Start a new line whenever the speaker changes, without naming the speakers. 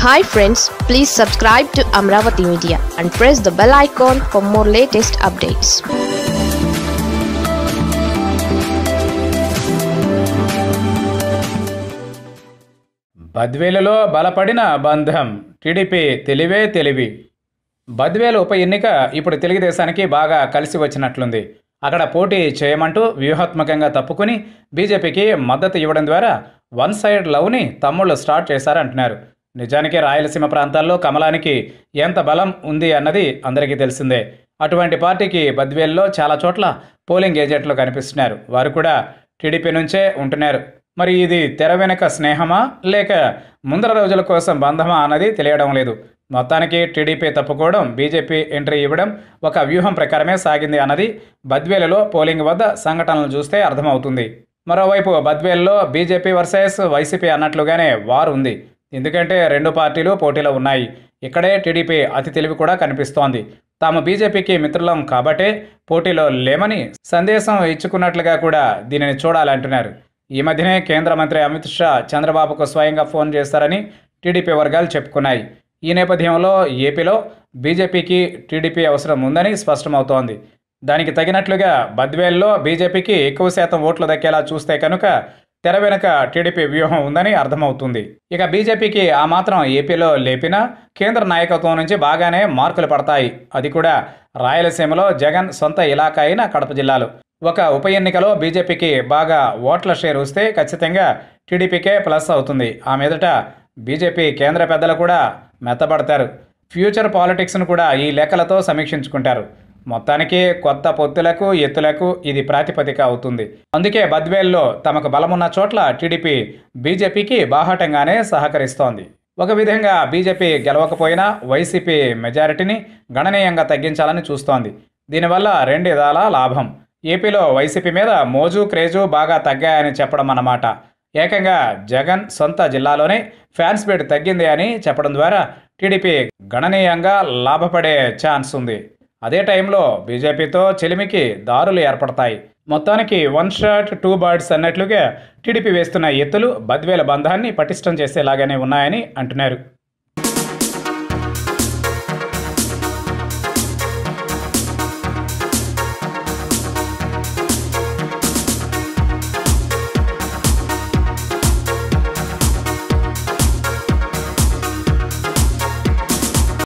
hi friends please subscribe to Amaravati media and press the bell icon for more latest updates
బద్వేలులో బలపడిన బంధం TDP తెలివే తెలివి బద్వేలు ఉప ఎన్నిక ఇప్పుడు తెలుగుదేశానికి బాగా కలిసి వచ్చినట్లుంది అక్కడ పోటీ చేయమంటూ వ్యూహాత్మకంగా తప్పుకుని బీజేపీకి మద్దతు ఇవ్వడం ద్వారా వన్ సైడ్ లవ్ని తమ్ముళ్ళు స్టార్ట్ చేశారంటున్నారు నిజానికి రాయలసీమ ప్రాంతాల్లో కమలానికి ఎంత బలం ఉంది అన్నది అందరికీ తెలిసిందే అటువంటి పార్టీకి బద్వేల్లో చాలా చోట్ల పోలింగ్ ఏజెంట్లు కనిపిస్తున్నారు వారు కూడా టీడీపీ నుంచే ఉంటున్నారు మరి ఇది తెర వెనుక స్నేహమా లేక ముందర రోజుల కోసం బంధమా అన్నది తెలియడం లేదు మొత్తానికి టీడీపీ తప్పుకోవడం బీజేపీ ఎంట్రీ ఇవ్వడం ఒక వ్యూహం ప్రకారమే సాగింది అన్నది బద్వేలులో పోలింగ్ వద్ద సంఘటనలు చూస్తే అర్థమవుతుంది మరోవైపు బద్వేల్లో బీజేపీ వర్సెస్ వైసీపీ అన్నట్లుగానే వార్ ఉంది ఎందుకంటే రెండు పార్టీలు పోటీలో ఉన్నాయి ఇక్కడే టీడీపీ అతి తెలివి కూడా కనిపిస్తోంది తాము బీజేపీకి మిత్రులం కాబట్టే పోటీలో లేమని సందేశం ఇచ్చుకున్నట్లుగా కూడా దీనిని చూడాలంటున్నారు ఈ మధ్యనే కేంద్ర మంత్రి అమిత్ షా చంద్రబాబుకు స్వయంగా ఫోన్ చేస్తారని టీడీపీ వర్గాలు చెప్పుకున్నాయి ఈ నేపథ్యంలో ఏపీలో బీజేపీకి టీడీపీ అవసరం ఉందని స్పష్టమవుతోంది దానికి తగినట్లుగా బద్వేల్లో బీజేపీకి ఎక్కువ శాతం ఓట్లు దక్కేలా చూస్తే కనుక తెర వెనుక టీడీపీ వ్యూహం ఉందని అర్థమవుతుంది ఇక బీజేపీకి ఆ మాత్రం ఏపీలో లేపినా కేంద్ర నాయకత్వం నుంచి బాగానే మార్కులు పడతాయి అది కూడా రాయలసీమలో జగన్ సొంత ఇలాకా అయిన కడప జిల్లాలో ఒక ఉప ఎన్నికలో బీజేపీకి బాగా ఓట్ల షేర్ వస్తే ఖచ్చితంగా టీడీపీకే ప్లస్ అవుతుంది ఆ మీదట బీజేపీ కేంద్ర పెద్దలు కూడా మెత్తబడతారు ఫ్యూచర్ పాలిటిక్స్ను కూడా ఈ లెక్కలతో సమీక్షించుకుంటారు మొత్తానికి కొత్త పొత్తులకు ఎత్తులకు ఇది ప్రాతిపదిక అవుతుంది అందుకే బద్వేల్లో తమకు బలమున్న చోట్ల టీడీపీ బీజేపీకి బాహాటంగానే సహకరిస్తోంది ఒక విధంగా బీజేపీ గెలవకపోయినా వైసీపీ మెజారిటీని గణనీయంగా తగ్గించాలని చూస్తోంది దీనివల్ల రెండు విధాల లాభం ఏపీలో వైసీపీ మీద మోజు క్రేజు బాగా తగ్గాయని చెప్పడం అన్నమాట ఏకంగా జగన్ సొంత జిల్లాలోనే ఫ్యాన్స్ బేట్ తగ్గింది అని చెప్పడం ద్వారా టీడీపీ గణనీయంగా లాభపడే ఛాన్స్ ఉంది అదే టైంలో బీజేపీతో చెలిమికి దారులు ఏర్పడతాయి మొత్తానికి వన్ షాట్ టూ బర్డ్స్ అన్నట్లుగా టీడీపీ వేస్తున్న ఎత్తులు బద్వేల బంధాన్ని పటిష్టం చేసేలాగానే ఉన్నాయని అంటున్నారు